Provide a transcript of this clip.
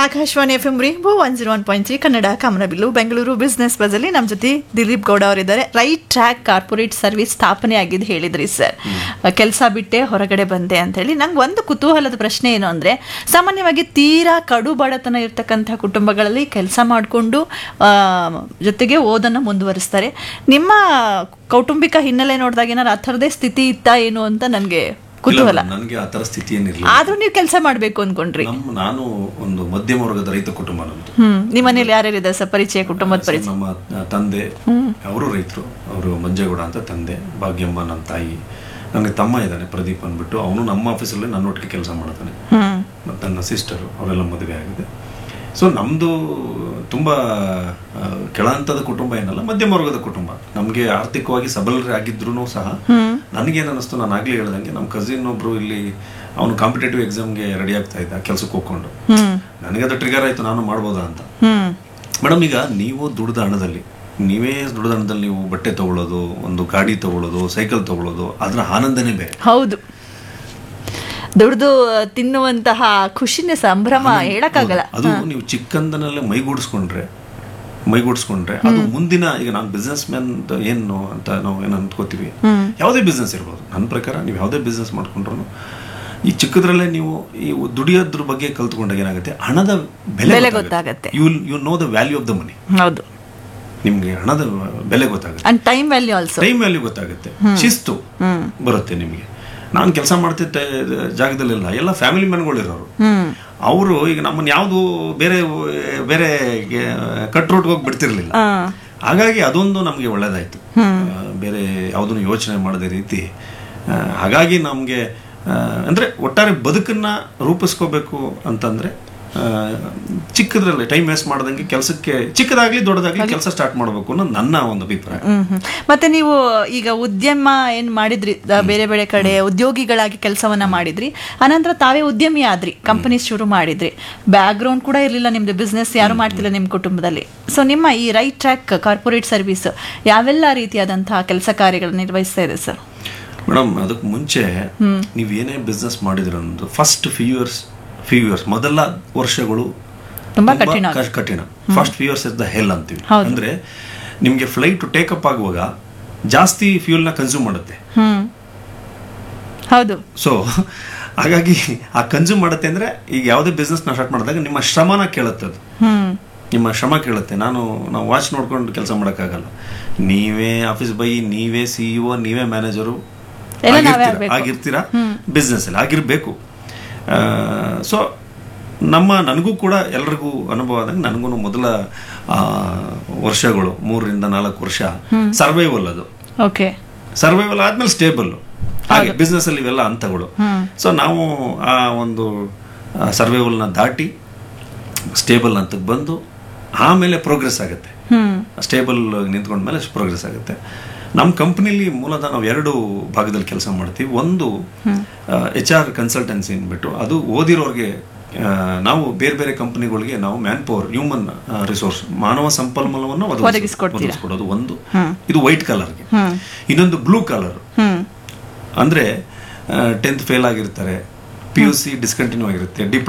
Akashvani F M rainbow one zero one point three Kannada ಕಾಮನಬಿಲ್ಲು Bengaluru business ಬಸ್ಸಲ್ಲಿ ನಮ್ಮ ಜೊತೆ ದಿಲೀಪ್ ಗೌಡ ಅವರಿದ್ದಾರೆ ರೈಟ್ ಟ್ರ್ಯಾಕ್ ಕಾರ್ಪೊರೇಟ್ ಸರ್ವಿಸ್ ಸ್ಥಾಪನೆ ಆಗಿದ್ದು ಹೇಳಿದ್ರಿ ಸರ್ ಕೆಲಸ ಬಿಟ್ಟೆ ಹೊರಗಡೆ ಬಂದೆ ಅಂತ ಹೇಳಿ ನಂಗೆ ಒಂದು ಕುತೂಹಲದ ಪ್ರಶ್ನೆ ಏನು ಅಂದರೆ ಸಾಮಾನ್ಯವಾಗಿ ತೀರಾ ಕಡು ಬಡತನ ಇರ್ತಕ್ಕಂಥ ಕುಟುಂಬಗಳಲ್ಲಿ ಕೆಲಸ ಮಾಡಿಕೊಂಡು ಜೊತೆಗೆ ಓದನ್ನು ಮುಂದುವರಿಸ್ತಾರೆ ನಿಮ್ಮ ಕೌಟುಂಬಿಕ ಹಿನ್ನೆಲೆ ನೋಡಿದಾಗ ಏನಾರು ಆ ಥರದೇ ಸ್ಥಿತಿ ಇತ್ತಾ ಏನು ಅಂತ ನನಗೆ ಕುತೂಹಲ ನನಗೆ ಆ ತರ ಸ್ಥಿತಿ ಏನಿರಲಿಲ್ಲ ಆದ್ರೂ ನೀವು ಕೆಲಸ ಮಾಡಬೇಕು ಅನ್ಕೊಂಡ್ರಿ ನಮ್ಮ ನಾನು ಒಂದು ಮಧ್ಯಮ ವರ್ಗದ ರೈತ ಕುಟುಂಬ ನಮ್ದು ಹ್ಮ್ ನಿಮ್ಮ ಮನೇಲಿ ಯಾರ್ಯಾರಿದೆ ಸರ್ ಪರಿಚಯ ಕುಟುಂಬದ ಪರಿಚಯ ನಮ್ಮ ತಂದೆ ಅವರು ರೈತರು ಅವರು ಮಂಜೇಗೌಡ ಅಂತ ತಂದೆ ಭಾಗ್ಯಮ್ಮ ನನ್ನ ತಾಯಿ ನನಗೆ ತಮ್ಮ ಇದ್ದಾನೆ ಪ್ರದೀಪ್ ಅಂದ್ಬಿಟ್ಟು ಅವನು ನಮ್ಮ ಆಫೀಸಲ್ಲಿ ನನ್ನೊಟ್ಟಿಗೆ ಕೆಲಸ ಮಾಡ್ತಾನೆ ಹ್ಮ್ ಮತ್ತು ನನ್ನ ಸಿಸ್ಟರು ಅವರೆಲ್ಲ ಮದುವೆ ಆಗಿದೆ ಸೊ ನಮ್ಮದು ತುಂಬ ಆ, ಕೆಳಹಂತದ ಕುಟುಂಬ ಏನಲ್ಲ ಮಧ್ಯಮ ವರ್ಗದ ಕುಟುಂಬ ನಮಗೆ ಆರ್ಥಿಕವಾಗಿ ಸಬಲರಾಗಿದ್ರು ಸಹ ನನಗೇನು ಅನ್ನಿಸ್ತು ನಾನು ಆಗಲೇ ಹೇಳ್ದಂಗೆ ನಮ್ಮ ಕಸಿನ್ ಒಬ್ರು ಇಲ್ಲಿ ಅವನು ಕಾಂಪಿಟೇಟಿವ್ ಎಕ್ಸಾಮ್ಗೆ ರೆಡಿ ಆಗ್ತಾ ಇದ್ದ ಕೆಲ್ಸಕ್ಕೆ ಹೋಗ್ಕೊಂಡು ಹ್ಮ್ ನನಗೆ ಅದು ಟ್ರಿಗರ್ ಆಯಿತು ನಾನು ಮಾಡ್ಬೋದಾ ಅಂತ ಹ್ಮ್ ಮೇಡಮ್ ಈಗ ನೀವು ದುಡ್ದ ಹಣದಲ್ಲಿ ನೀವೇ ದುಡ್ದ ಹಣದಲ್ಲಿ ನೀವು ಬಟ್ಟೆ ತಗೊಳ್ಳೋದು ಒಂದು ಗಾಡಿ ತಗೊಳ್ಳೋದು ಸೈಕಲ್ ತಗೊಳ್ಳೋದು ಅದರ ಆನಂದನೇ ಬೇರೆ ಹೌದು ದುಡ್ದು ತಿನ್ನುವಂತಹ ಖುಷಿನೇ ಸಂಭ್ರಮ ಹೇಳಕ್ಕಾಗಲ್ಲ ಅದು ನೀವು ಚಿಕ್ಕಂದನಲ್ಲೇ ಮೈಗೂಡಿಸ್ಕೊಂಡ್ರೆ ಮೈಗೂಡಿಸ್ಕೊಂಡ್ರೆ ಅದು ಮುಂದಿನ ಈಗ ನಾನು ಬಿಸ್ನೆಸ್ ಮ್ಯಾನ್ ಏನು ಅಂತ ನಾವು ಏನು ಅಂದ್ಕೋತೀವಿ ಯಾವುದೇ ಬಿಸ್ನೆಸ್ ಇರ್ಬೋದು ನನ್ನ ಪ್ರಕಾರ ನೀವು ಯಾವುದೇ ಬಿಸ್ನೆಸ್ ಮಾಡ್ಕೊಂಡ್ರು ಈ ಚಿಕ್ಕದ್ರಲ್ಲೇ ನೀವು ಈ ದುಡಿಯೋದ್ರ ಬಗ್ಗೆ ಕಲ್ತ್ಕೊಂಡಾಗ ಏನಾಗುತ್ತೆ ಹಣದ ಬೆಲೆ ಬೆಲೆ ಗೊತ್ತಾಗತ್ತೆ. You you know the value of the money ಹೌದು ನಿಮ್ಗೆ ಹಣದ ಬೆಲೆ ಗೊತ್ತಾಗುತ್ತೆ and time value also time value ಗೊತ್ತಾಗುತ್ತೆ ಶಿಸ್ತು ಬರುತ್ತೆ ನಿಮಗೆ ನಾನು ಕೆಲಸ ಮಾಡ್ತಿದ್ದ ಜಾಗದಲ್ಲೆಲ್ಲ ಎಲ್ಲ ಫ್ಯಾಮಿಲಿ ಮ್ಯಾನ್ಗಳಿರೋರು ಹ್ಮ್ ಅವರು ಈಗ ನಮ್ಮನ್ನ ಯಾವುದು ಬೇರೆ ಬೇರೆ ಕಟ್ ರೋಟ್ಗೆ ಹೋಗಿ ಬಿಡ್ತಿರ್ಲಿಲ್ಲ ಆ, ಹಾಗಾಗಿ ಅದೊಂದು ನಮಗೆ ಒಳ್ಳೇದಾಯ್ತು ಆ, ಬೇರೆ ಯಾವುದನ್ನು ಯೋಚನೆ ಮಾಡದೆ ರೀತಿ ಆ, ಹಾಗಾಗಿ ನಮಗೆ ಅಂದ್ರೆ ಒಟ್ಟಾರೆ ಬದುಕನ್ನ ರೂಪಿಸ್ಕೋಬೇಕು ಅಂತಂದ್ರೆ ಆ, ಚಿಕ್ಕದ್ರಲ್ಲೇ ಟೈಮ್ ವೇಸ್ಟ್ ಮಾಡ್ದಂಗೆ ಕೆಲಸಕ್ಕೆ ಚಿಕ್ಕದಾಗ್ಲಿ ದೊಡ್ಡದಾಗ್ಲಿ ಕೆಲಸ ಸ್ಟಾರ್ಟ್ ಮಾಡಬೇಕು ಅನ್ನೋದು ನನ್ನ ಒಂದು ಅಭಿಪ್ರಾಯ ಹ್ಮ್ ಹ್ಮ್. ಮತ್ತೆ ನೀವು ಈಗ ಉದ್ಯಮ ಏನ್ ಮಾಡಿದ್ರಿ ಆ, ಬೇರೆ ಬೇರೆ ಕಡೆ ಉದ್ಯೋಗಿಗಳಾಗಿ ಕೆಲಸವನ್ನ ಮಾಡಿದ್ರಿ ಅನಂತರ ತಾವೇ ಉದ್ಯಮಿ ಆದ್ರಿ ಕಂಪನಿ ಶುರು ಮಾಡಿದ್ರಿ ಬ್ಯಾಕ್ ಗ್ರೌಂಡ್ ಕೂಡ ಇರಲಿಲ್ಲ ನಿಮ್ದು ಬಿಸ್ನೆಸ್ ಯಾರು ಮಾಡ್ತಿಲ್ಲ ನಿಮ್ಮ ಕುಟುಂಬದಲ್ಲಿ ಸೊ ನಿಮ್ಮ ಈ ರೈಟ್ ಟ್ರ್ಯಾಕ್ ಕಾರ್ಪೊರೇಟ್ ಸರ್ವಿಸ್ ಯಾವೆಲ್ಲ ರೀತಿಯಾದಂತಹ ಕೆಲಸ ಕಾರ್ಯಗಳನ್ನು ನಿರ್ವಹಿಸ್ತಾ ಇದೆ ಸರ್ ಮೇಡಮ್ ಅದಕ್ಕೆ ಮುಂಚೆ ನೀವು ಏನೇ ಬಿಸ್ನೆಸ್ ಮಾಡಿದ್ರ ಅನ್ನೋದು first few years few years ಮೊದಲ ವರ್ಷಗಳು ತುಂಬಾ ಕಠಿಣ ಕಠ್- ಕಠಿಣ first few years is the hell ಅಂತೀವಿ ಹೌದು. ಅಂದ್ರೆ ನಿಮ್ಗೆ ಫ್ಲೈಟ್ ಟೇಕಪ್ ಆಗುವಾಗ ಜಾಸ್ತಿ ಫ್ಯೂಲ್ ನ ಕನ್ಸ್ಯೂಮ್ ಮಾಡುತ್ತೆ ಹ್ಮ್ ಹೌದು ಸೊ ಹಾಗಾಗಿ ಆ ಕನ್ಸ್ಯೂಮ್ ಮಾಡುತ್ತೆ ಅಂದ್ರೆ ಈಗ ಯಾವುದೇ ಬಿಸ್ನೆಸ್ ನ ಸ್ಟಾರ್ಟ್ ಮಾಡಿದಾಗ ನಿಮ್ಮ ಶ್ರಮನ ಕೇಳುತ್ತೆ ಅದು ಹ್ಮ್ ನಿಮ್ಮ ಶ್ರಮ ಕೇಳುತ್ತೆ ನಾನು ನಾವು ವಾಚ್ ನೋಡ್ಕೊಂಡು ಕೆಲಸ ಮಾಡೋಕ್ಕಾಗಲ್ಲ ನೀವೇ ಆಫೀಸ್ ಬೈ ನೀವೇ ಸಿಇಒ ನೀವೇ ಮ್ಯಾನೇಜರು ಎಲ್ಲ ನಾವೇ ಆಗ್ಬೇಕು. ಆಗಿರ್ತೀರಾ ಬಿಸ್ನೆಸ್ ಅಲ್ಲಿ ಆಗಿರ್ಬೇಕು ಸೊ ನಮ್ಮ ನನಗೂ ಕೂಡ ಎಲ್ರಿಗೂ ಅನುಭವ ಆದಾಗ ನನಗೂ ಮೊದಲ ಆ, ವರ್ಷಗಳು ಮೂರರಿಂದ ನಾಲ್ಕು ವರ್ಷ ಸರ್ವೈವಲ್ ಅದು ಓಕೆ ಸರ್ವೈವಲ್ ಆದ್ಮೇಲೆ ಸ್ಟೇಬಲ್ ಹಾಗೆ ಬಿಸ್ನೆಸ್ ಅಲ್ಲಿ ಇವೆಲ್ಲ ಹಂತಗಳು ಸೊ ನಾವು ಆ ಒಂದು ಸರ್ವೈವಲ್ನ ದಾಟಿ ಸ್ಟೇಬಲ್ ಹಂತಕ್ಕೆ ಬಂದು ಆಮೇಲೆ ಪ್ರೋಗ್ರೆಸ್ ಆಗುತ್ತೆ ಹ್ಮ್ ಸ್ಟೇಬಲ್ ನಿಂತ್ಕೊಂಡ್ಮೇಲೆ ಪ್ರೋಗ್ರೆಸ್ ಆಗುತ್ತೆ ನಮ್ಮ ಕಂಪ್ನಿಲಿ ಮೂಲತಃ ನಾವು ಎರಡು ಭಾಗದಲ್ಲಿ ಕೆಲಸ ಮಾಡ್ತೀವಿ ಒಂದು ಎಚ್ ಆರ್ ಕನ್ಸಲ್ಟೆನ್ಸಿ ಅಂದ್ಬಿಟ್ಟು ಅದು ಓದಿರೋರಿಗೆ ಆ, ನಾವು ಬೇರೆ ಬೇರೆ ಕಂಪನಿಗಳಿಗೆ ನಾವು ಮ್ಯಾನ್ ಪವರ್ ಹ್ಯೂಮನ್ ರಿಸೋರ್ಸ್ ಮಾನವ ಸಂಪನ್ಮೂಲವನ್ನು ಒದಗಿಸೋದು- ಒದಗಿಸ್ಕೊಡ್ತೀರಾ? ಒದಗಿಸ್ಕೊಡೋದು ಒಂದು ಇದು ವೈಟ್ ಕಲರ್ಗೆ ಹ್ಮ್ ಇನ್ನೊಂದು ಬ್ಲೂ ಕಲರ್ ಹ್ಮ್ ಅಂದ್ರೆ ಟೆಂತ್ ಫೇಲ್ ಆಗಿರ್ತಾರೆ ಪಿ ಯು ಸಿ ಡಿಸ್ಕಂಟಿನ್ಯೂ ಆಗಿರುತ್ತೆ